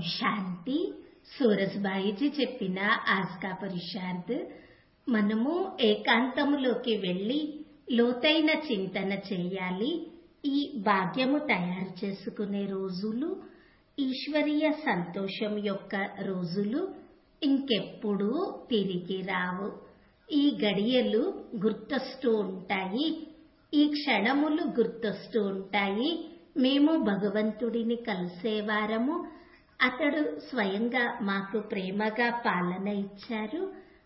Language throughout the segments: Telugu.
శాంతి సూరజ్బాయిజీ చెప్పిన ఆస్కా పురుషార్థ్ మనము ఏకాంతములోకి వెళ్లి లోతైన చింతన చేయాలి ఈ భాగ్యము తయారు చేసుకునే రోజులు ఈశ్వరీయ సంతోషం యొక్క రోజులు ఇంకెప్పుడూ తిరిగి రావు ఈ గడియలు గుర్తొస్తూ ఉంటాయి ఈ క్షణములు గుర్తొస్తూ ఉంటాయి మేము భగవంతుడిని కలిసేవారము అతడు స్వయంగా మాకు ప్రేమగా పాలన ఇచ్చారు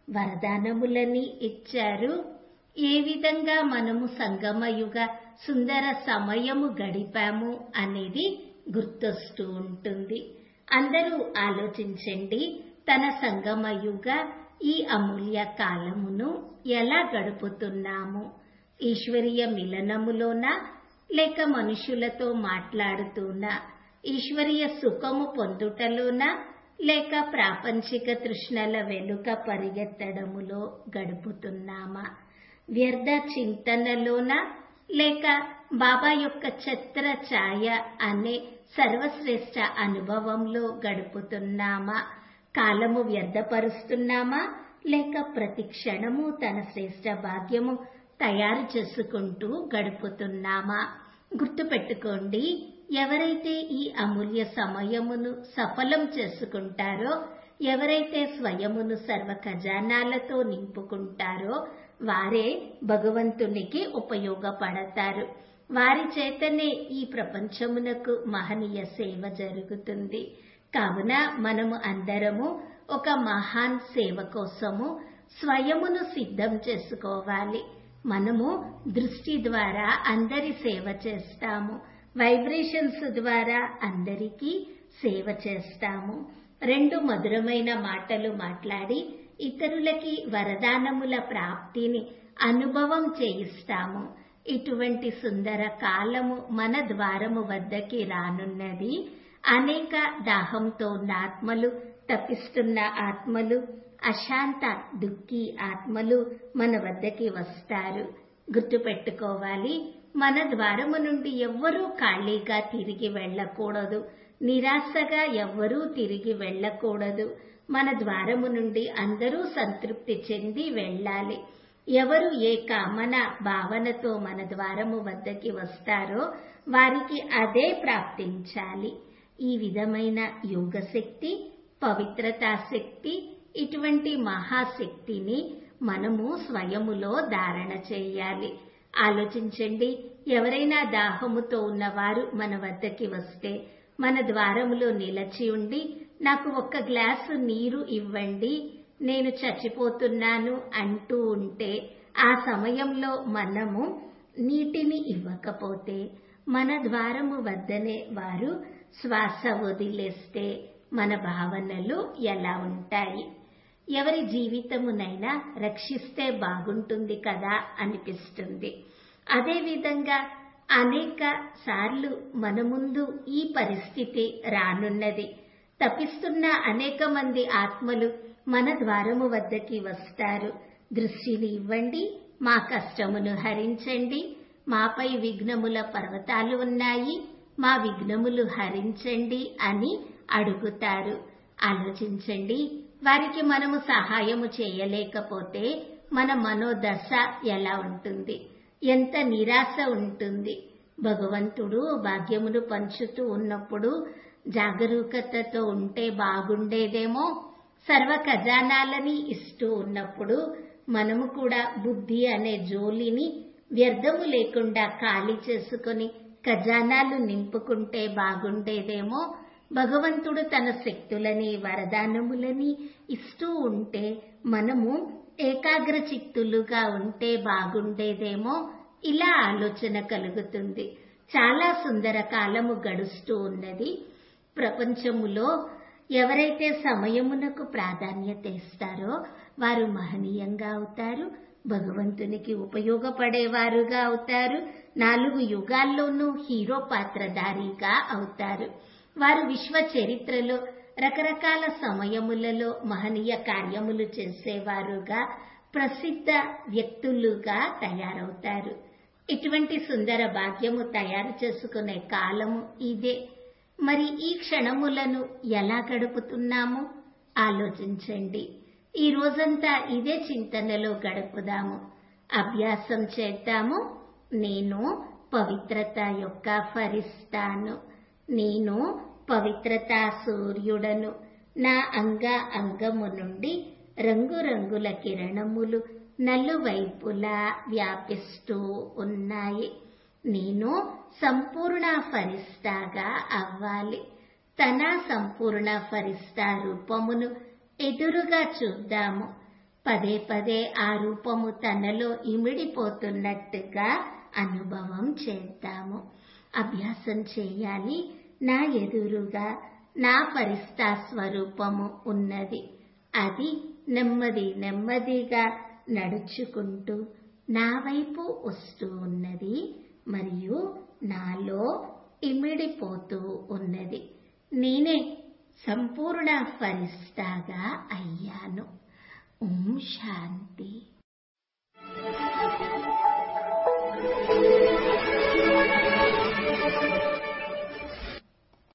వరదానములని ఇచ్చారు ఏ విధంగా మనము సంగమయుగ సుందర సమయము గడిపాము అనేది గుర్తొస్తూ ఉంటుంది అందరూ ఆలోచించండి తన సంగమయుగ ఈ అమూల్య కాలమును ఎలా గడుపుతున్నాము ఈశ్వరీయ మిలనములోనా లేక మనుషులతో మాట్లాడుతూనా ఈశ్వరీయ సుఖము పొందుటలోనా లేక ప్రాపంచిక తృష్ణల వెనుక పరిగెత్తడములో గడుపుతున్నామా వ్యర్థ చింతనలోనా లేక బాబా యొక్క ఛత్ర ఛాయ అనే సర్వశ్రేష్ఠ అనుభవంలో గడుపుతున్నామా కాలము వ్యర్థపరుస్తున్నామా లేక ప్రతి క్షణము తన శ్రేష్ఠ భాగ్యము తయారు చేసుకుంటూ గడుపుతున్నామా గుర్తుపెట్టుకోండి ఎవరైతే ఈ అమూల్య సమయమును సఫలం చేసుకుంటారో ఎవరైతే స్వయమును సర్వ ఖజానాలతో నింపుకుంటారో వారే భగవంతునికి ఉపయోగపడతారు వారి చేతనే ఈ ప్రపంచమునకు మహనీయ సేవ జరుగుతుంది కావున మనము అందరము ఒక మహాన్ సేవ కోసము స్వయమును సిద్ధం చేసుకోవాలి మనము దృష్టి ద్వారా అందరి సేవ చేస్తాము వైబ్రేషన్స్ ద్వారా అందరికీ సేవ చేస్తాము రెండు మధురమైన మాటలు మాట్లాడి ఇతరులకి వరదానముల ప్రాప్తిని అనుభవం చేయిస్తాము ఇటువంటి సుందర కాలము మన ద్వారము వద్దకి రానున్నది అనేక దాహంతో ఉన్న ఆత్మలు తప్పిస్తున్న ఆత్మలు అశాంత దుఃఖి ఆత్మలు మన వద్దకి వస్తారు గుర్తుపెట్టుకోవాలి మన ద్వారము నుండి ఎవ్వరూ ఖాళీగా తిరిగి వెళ్ళకూడదు నిరాశగా ఎవ్వరూ తిరిగి వెళ్ళకూడదు మన ద్వారము నుండి అందరూ సంతృప్తి చెంది వెళ్ళాలి ఎవరు ఏ కామన భావనతో మన ద్వారము వద్దకి వస్తారో వారికి అదే ప్రాప్తించాలి ఈ విధమైన యోగశక్తి పవిత్రతా శక్తి ఇటువంటి మహాశక్తిని మనము స్వయములో ధారణ చేయాలి ఆలోచించండి ఎవరైనా దాహముతో ఉన్నవారు మన వద్దకి వస్తే మన ద్వారములో నిలచి ఉండి నాకు ఒక్క గ్లాసు నీరు ఇవ్వండి నేను చచ్చిపోతున్నాను అంటూ ఉంటే ఆ సమయంలో మనము నీటిని ఇవ్వకపోతే మన ద్వారము వద్దనే వారు శ్వాస వదిలేస్తే మన భావనలు ఎలా ఉంటాయి ఎవరి జీవితమునైనా రక్షిస్తే బాగుంటుంది కదా అనిపిస్తుంది అదేవిధంగా అనేక సార్లు మన ముందు ఈ పరిస్థితి రానున్నది తప్పిస్తున్న అనేక మంది ఆత్మలు మన ద్వారము వద్దకి వస్తారు దృష్టిని ఇవ్వండి మా కష్టమును హరించండి మాపై విఘ్నముల పర్వతాలు ఉన్నాయి మా విఘ్నములు హరించండి అని అడుగుతారు ఆలోచించండి వారికి మనము సహాయము చేయలేకపోతే మన మనోదశ ఎలా ఉంటుంది ఎంత నిరాశ ఉంటుంది భగవంతుడు భాగ్యమును పంచుతూ ఉన్నప్పుడు జాగరూకతతో ఉంటే బాగుండేదేమో సర్వ ఖజానాలని ఇస్తూ ఉన్నప్పుడు మనము కూడా బుద్ధి అనే జోలిని వ్యర్థము లేకుండా ఖాళీ చేసుకుని ఖజానాలు నింపుకుంటే బాగుండేదేమో భగవంతుడు తన శక్తులని వరదానములని ఇస్తూ ఉంటే మనము ఏకాగ్ర చిత్తులుగా ఉంటే బాగుండేదేమో ఇలా ఆలోచన కలుగుతుంది చాలా సుందర కాలము గడుస్తూ ఉన్నది ప్రపంచములో ఎవరైతే సమయమునకు ప్రాధాన్యత ఇస్తారో వారు మహనీయంగా అవుతారు భగవంతునికి ఉపయోగపడేవారుగా అవుతారు నాలుగు యుగాల్లోనూ హీరో పాత్రధారిగా అవుతారు వారు విశ్వ చరిత్రలో రకరకాల సమయములలో మహనీయ కార్యములు చేసేవారుగా ప్రసిద్ధ వ్యక్తులుగా తయారవుతారు ఇటువంటి సుందర భాగ్యము తయారు చేసుకునే కాలము ఇదే మరి ఈ క్షణములను ఎలా గడుపుతున్నాము ఆలోచించండి ఈ రోజంతా ఇదే చింతనలో గడుపుదాము అభ్యాసం చేద్దాము నేను పవిత్రత యొక్క ఫరిస్తాను నేను పవిత్రత సూర్యుడను నా అంగ అంగము నుండి రంగురంగుల కిరణములు నలువైపులా వ్యాపిస్తూ ఉన్నాయి నేను సంపూర్ణ ఫరిస్తాగా అవ్వాలి తన సంపూర్ణ ఫరిస్తా రూపమును ఎదురుగా చూద్దాము పదే పదే ఆ రూపము తనలో ఇమిడిపోతున్నట్టుగా అనుభవం చేద్దాము అభ్యాసం చేయాలి నా ఎదురుగా నా ఫరిస్తా స్వరూపము ఉన్నది అది నెమ్మది నెమ్మదిగా నడుచుకుంటూ నా వైపు వస్తూ ఉన్నది మరియు నాలో ఇమిడిపోతూ ఉన్నది నేనే సంపూర్ణ ఫరిస్తాగా అయ్యాను ఓం శాంతి